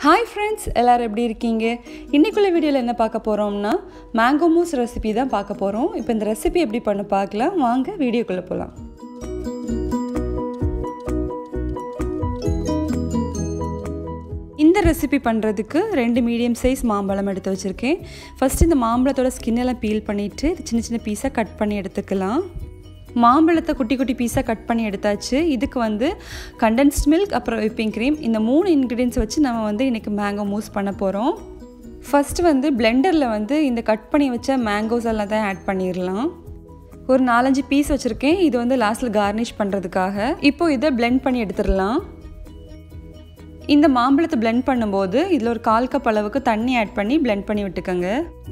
hi friends எல்லோரும் எப்படி இருக்கீங்க இன்றைக்குள்ள வீடியோவில் என்ன பார்க்க போகிறோம்னா மேங்கோ மூஸ் ரெசிபி தான் பார்க்க போகிறோம் இப்போ இந்த ரெசிபி எப்படி பண்ண பார்க்கலாம் வாங்க வீடியோக்குள்ளே போகலாம் இந்த ரெசிபி பண்ணுறதுக்கு ரெண்டு மீடியம் சைஸ் மாம்பழம் எடுத்து வச்சுருக்கேன் ஃபஸ்ட்டு இந்த மாம்பழத்தோட ஸ்கின்னெல்லாம் பீல் பண்ணிவிட்டு சின்ன சின்ன பீஸாக கட் பண்ணி எடுத்துக்கலாம் மாம்பழத்தை குட்டி குட்டி பீஸாக கட் பண்ணி எடுத்தாச்சு இதுக்கு வந்து கண்டென்ஸ்ட் மில்க் அப்புறம் விப்பிங் க்ரீம் இந்த மூணு இன்க்ரீடியன்ஸ் வச்சு நம்ம வந்து இன்றைக்கி மேங்கோ மூஸ் பண்ண போகிறோம் ஃபஸ்ட்டு வந்து பிளெண்டரில் வந்து இந்த கட் பண்ணி வச்ச மேங்கோஸ் எல்லாம் தான் ஆட் பண்ணிடலாம் ஒரு நாலஞ்சு பீஸ் வச்சுருக்கேன் இது வந்து லாஸ்ட்டில் கார்னிஷ் பண்ணுறதுக்காக இப்போ இதை பிளெண்ட் பண்ணி எடுத்துடலாம் இந்த மாம்பழத்தை பிளெண்ட் பண்ணும்போது இதில் ஒரு கால் கப் அளவுக்கு தண்ணி ஆட் பண்ணி பிளெண்ட் பண்ணி விட்டுக்கோங்க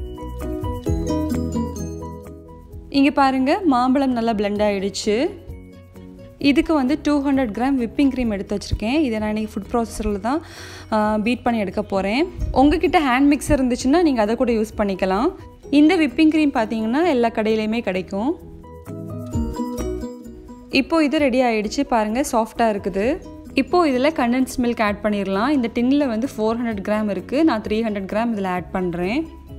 இங்கே பாருங்கள் மாம்பழம் நல்லா பிளெண்ட் ஆகிடுச்சு இதுக்கு வந்து two hundred gram whipping cream எடுத்து வச்சுருக்கேன் இதை நான் இன்றைக்கி ஃபுட் ப்ராசஸரில் தான் பீட் பண்ணி எடுக்க போகிறேன் உங்ககிட்ட ஹேண்ட் மிக்சர் இருந்துச்சுன்னா நீங்கள் அதை கூட யூஸ் பண்ணிக்கலாம் இந்த விப்பிங் க்ரீம் பார்த்தீங்கன்னா எல்லா கடையிலையுமே கிடைக்கும் இப்போது இது ரெடி ஆகிடுச்சு பாருங்கள் சாஃப்டாக இருக்குது இப்போது இதில் கண்டென்ஸ் மில்க் ஆட் பண்ணிடலாம் இந்த டின்னில் வந்து ஃபோர் ஹண்ட்ரட் கிராம் இருக்குது நான் த்ரீ ஹண்ட்ரட் கிராம் இதில் ஆட் பண்ணுறேன்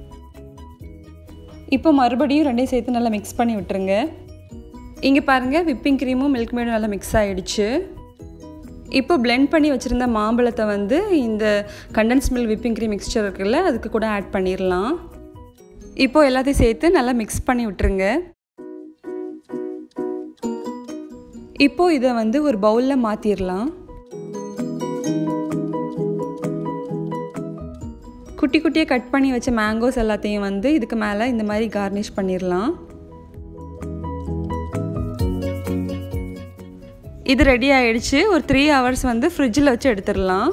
இப்போ மறுபடியும் ரெண்டையும் சேர்த்து நல்லா மிக்ஸ் பண்ணி விட்டுருங்க இங்கே பாருங்கள் விப்பிங் க்ரீமும் மில்க் மேடும் நல்லா மிக்ஸ் ஆகிடுச்சு இப்போ பிளெண்ட் பண்ணி வச்சுருந்த மாம்பழத்தை வந்து இந்த condensed milk whipping cream mixture இருக்குல்ல அதுக்கு கூட ஆட் பண்ணிடலாம் இப்போது எல்லாத்தையும் சேர்த்து நல்லா மிக்ஸ் பண்ணி விட்டுருங்க இப்போது இதை வந்து ஒரு பவுலில் மாற்றிடலாம் குட்டி குட்டியாக கட் பண்ணி வச்ச மேங்கோஸ் எல்லாத்தையும் வந்து இதுக்கு மேலே இந்த மாதிரி கார்னிஷ் பண்ணிடலாம் இது ரெடி ஆகிடுச்சு ஒரு த்ரீ ஹவர்ஸ் வந்து ஃப்ரிட்ஜில் வச்சு எடுத்துடலாம்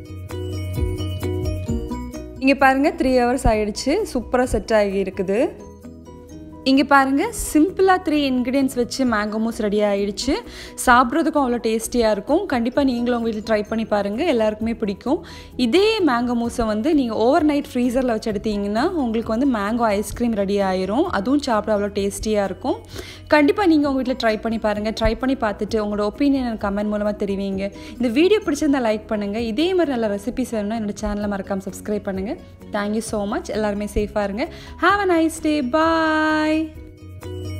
இங்கே பாருங்கள் த்ரீ ஹவர்ஸ் ஆகிடுச்சு சூப்பராக செட் ஆகி இருக்குது இங்கே பாருங்கள் சிம்பிளாக த்ரீ இன்க்ரீடியன்ஸ் வச்சு மேங்கோ மூஸ் ரெடி ஆகிடுச்சு சாப்பிட்றதுக்கும் அவ்வளோ டேஸ்டியாக இருக்கும் கண்டிப்பாக நீங்களும் உங்கள் வீட்டில் ட்ரை பண்ணி பாருங்கள் எல்லாருக்குமே பிடிக்கும் இதே மேங்கோ மூஸை வந்து நீங்கள் ஓவர் நைட் ஃப்ரீசரில் வச்சு எடுத்தீங்கன்னா உங்களுக்கு வந்து மேங்கோ ஐஸ்கிரீம் ரெடி ஆயிரும் அதுவும் சாப்பிட அவ்வளோ டேஸ்டியாக இருக்கும் கண்டிப்பாக நீங்கள் உங்கள் வீட்டில் ட்ரை பண்ணி பாருங்கள் ட்ரை பண்ணி பார்த்துட்டு உங்களோட ஒப்பீனியன் கமெண்ட் மூலமாக தெரிவிங்க இந்த வீடியோ பிடிச்சிருந்தா லைக் பண்ணுங்கள் இதே மாதிரி நல்ல ரெசிபிஸ் வேணும்னா என்னோடய சேனலை மறக்காமல் சப்ஸ்கிரைப் பண்ணுங்கள் தேங்க்யூ ஸோ மச் எல்லாருமே சேஃபாக இருங்க have a nice day bye